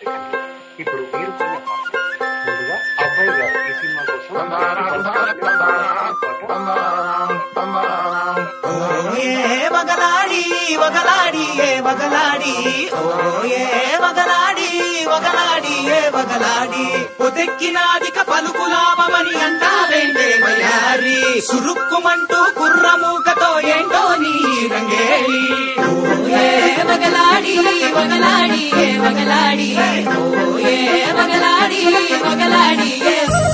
సెకండ్లు ఇప్పుడు మీరు కొన్న పాట ముందుగా అబ్బాయి గారు ఈ సినిమా కోసం ఏ వగలాడి వగలాడి ఏ వగలాడి ఓ ఏ వగలాడి వగలాడి ఏ వగలాడి పొదెక్కినాదిక పలుకులాభమని అంటావేంటే వయారి సురుక్కుమంటూ కుర్రమూకతో ఏంటో నీ రంగేలి ఓ ఏ వగలాడి వగలాడి ఏ వగలాడి ఓ ఏ వగలాడి వగలాడి ఏ